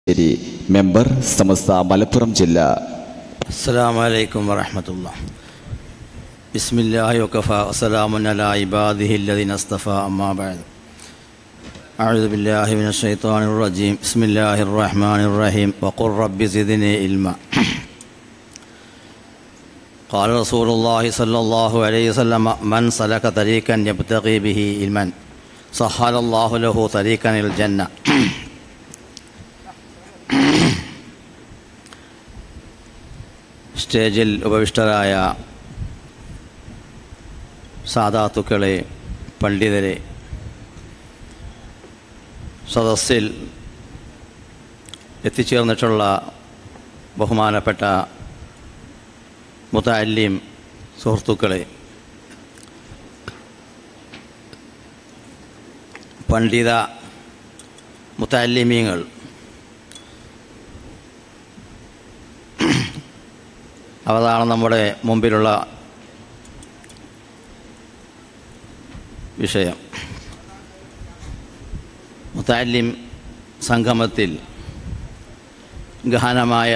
ശരി മെമ്പർ സമസ്ത മലപ്പുറം ജില്ല السلام عليكم ورحمة الله بسم الله وكفى وسلام على عباده الذين اصطفى أما بعد أعوذ بالله من الشيطان الرجيم بسم الله الرحمن الرحيم وقل رب زدني علما قال رسول الله صلى الله عليه وسلم من سلك طريقا يبتغي به علما سهل الله له طريقا إلى الجنة സ്റ്റേജിൽ ഉപവിഷ്ടരായ സാധാത്തുക്കളെ പണ്ഡിതരെ സദസ്സിൽ എത്തിച്ചേർന്നിട്ടുള്ള ബഹുമാനപ്പെട്ട മുതാലിം സുഹൃത്തുക്കളെ പണ്ഡിത മുത്താലിമീങ്ങൾ അതാണ് നമ്മുടെ മുമ്പിലുള്ള വിഷയം മുത്താലിം സംഗമത്തിൽ ഗഹനമായ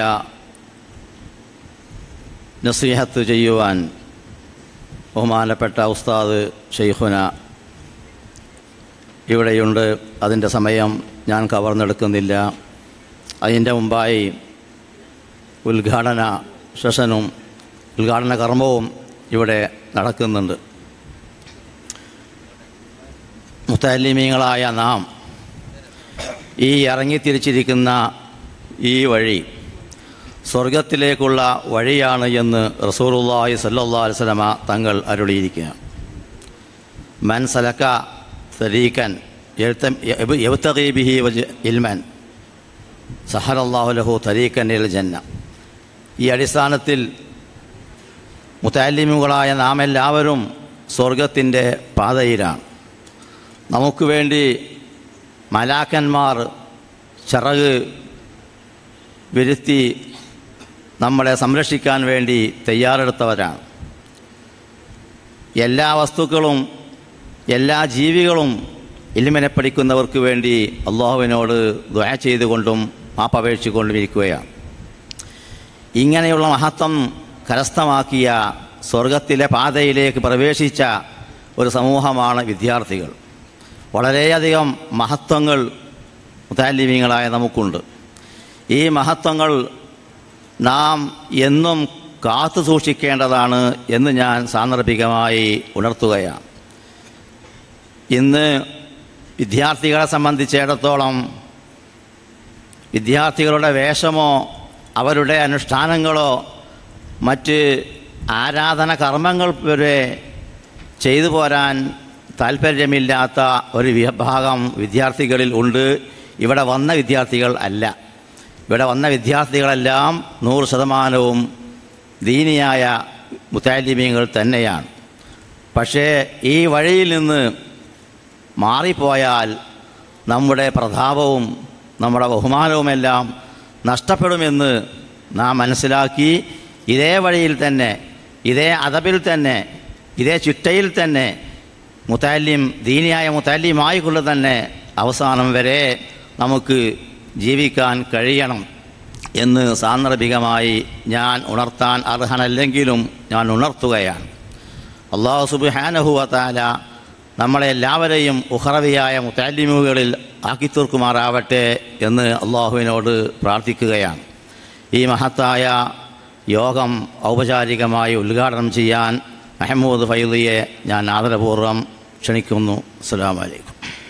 നസീഹത്ത് ചെയ്യുവാൻ ബഹുമാനപ്പെട്ട ഉസ്താദ് ഷെയ്ഖുന ഇവിടെയുണ്ട് അതിൻ്റെ സമയം ഞാൻ കവർന്നെടുക്കുന്നില്ല അതിൻ്റെ മുമ്പായി ഉദ്ഘാടന സെഷനും ഉദ്ഘാടന കർമ്മവും ഇവിടെ നടക്കുന്നുണ്ട് മുത്താലിമീങ്ങളായ നാം ഈ ഇറങ്ങിത്തിരിച്ചിരിക്കുന്ന ഈ വഴി സ്വർഗത്തിലേക്കുള്ള വഴിയാണ് എന്ന് റസൂലുള്ളാഹി സല്ലല്ലാഹു അലൈഹി വസല്ലമ തങ്ങൾ അരുളിയിരിക്കുക മൻ സലക്ക തരീക്കൻ യബ്തഗി ബിഹി വജ് ഇൽമൻ സഹറല്ലാഹു ലഹു തരീക്കൻ ഇൽ ജന്ന ഈ അടിസ്ഥാനത്തിൽ മുത്താലിമുകളായ നാം എല്ലാവരും സ്വർഗത്തിൻ്റെ പാതയിലാണ് നമുക്ക് വേണ്ടി മലാക്കന്മാർ ചിറക് വിരുത്തി നമ്മളെ സംരക്ഷിക്കാൻ വേണ്ടി തയ്യാറെടുത്തവരാണ് എല്ലാ വസ്തുക്കളും എല്ലാ ജീവികളും ഇലിമനെ പഠിക്കുന്നവർക്ക് വേണ്ടി അള്ളാഹുവിനോട് ദ്വയ ചെയ്തുകൊണ്ടും മാപ്പപേക്ഷിച്ചുകൊണ്ടും ഇരിക്കുകയാണ് ഇങ്ങനെയുള്ള മഹത്വം കരസ്ഥമാക്കിയ സ്വർഗത്തിലെ പാതയിലേക്ക് പ്രവേശിച്ച ഒരു സമൂഹമാണ് വിദ്യാർത്ഥികൾ വളരെയധികം മഹത്വങ്ങൾ മുത്താലിമീങ്ങളായ നമുക്കുണ്ട് ഈ മഹത്വങ്ങൾ നാം എന്നും കാത്തു സൂക്ഷിക്കേണ്ടതാണ് എന്ന് ഞാൻ സാന്ദർഭികമായി ഉണർത്തുകയാണ് ഇന്ന് വിദ്യാർത്ഥികളെ സംബന്ധിച്ചിടത്തോളം വിദ്യാർത്ഥികളുടെ വേഷമോ അവരുടെ അനുഷ്ഠാനങ്ങളോ മറ്റ് ആരാധന കർമ്മങ്ങൾ വരെ ചെയ്തു പോരാൻ താല്പര്യമില്ലാത്ത ഒരു വിഭാഗം വിദ്യാർത്ഥികളിൽ ഉണ്ട് ഇവിടെ വന്ന വിദ്യാർത്ഥികൾ അല്ല ഇവിടെ വന്ന വിദ്യാർത്ഥികളെല്ലാം നൂറ് ശതമാനവും ദീനിയായ മുത്താലിമീങ്ങൾ തന്നെയാണ് പക്ഷേ ഈ വഴിയിൽ നിന്ന് മാറിപ്പോയാൽ നമ്മുടെ പ്രതാപവും നമ്മുടെ ബഹുമാനവുമെല്ലാം നഷ്ടപ്പെടുമെന്ന് നാം മനസ്സിലാക്കി ഇതേ വഴിയിൽ തന്നെ ഇതേ അതപിൽ തന്നെ ഇതേ ചുറ്റയിൽ തന്നെ മുത്താലിം ദീനിയായ മുത്താലിമായിക്കൊണ്ട് തന്നെ അവസാനം വരെ നമുക്ക് ജീവിക്കാൻ കഴിയണം എന്ന് സാന്ദർഭികമായി ഞാൻ ഉണർത്താൻ അർഹനല്ലെങ്കിലും ഞാൻ ഉണർത്തുകയാണ് അള്ളാഹു സുബാനഹുവത്താല നമ്മളെ എല്ലാവരെയും ഉഹറവിയായ മുത്താലിമുകളിൽ ആക്കിത്തീർക്കുമാറാവട്ടെ എന്ന് അള്ളാഹുവിനോട് പ്രാർത്ഥിക്കുകയാണ് ഈ മഹത്തായ യോഗം ഔപചാരികമായി ഉദ്ഘാടനം ചെയ്യാൻ മെഹമ്മൂദ് ഫൈദിയെ ഞാൻ ആദരപൂർവ്വം ക്ഷണിക്കുന്നു അസ്സാം വലൈക്കും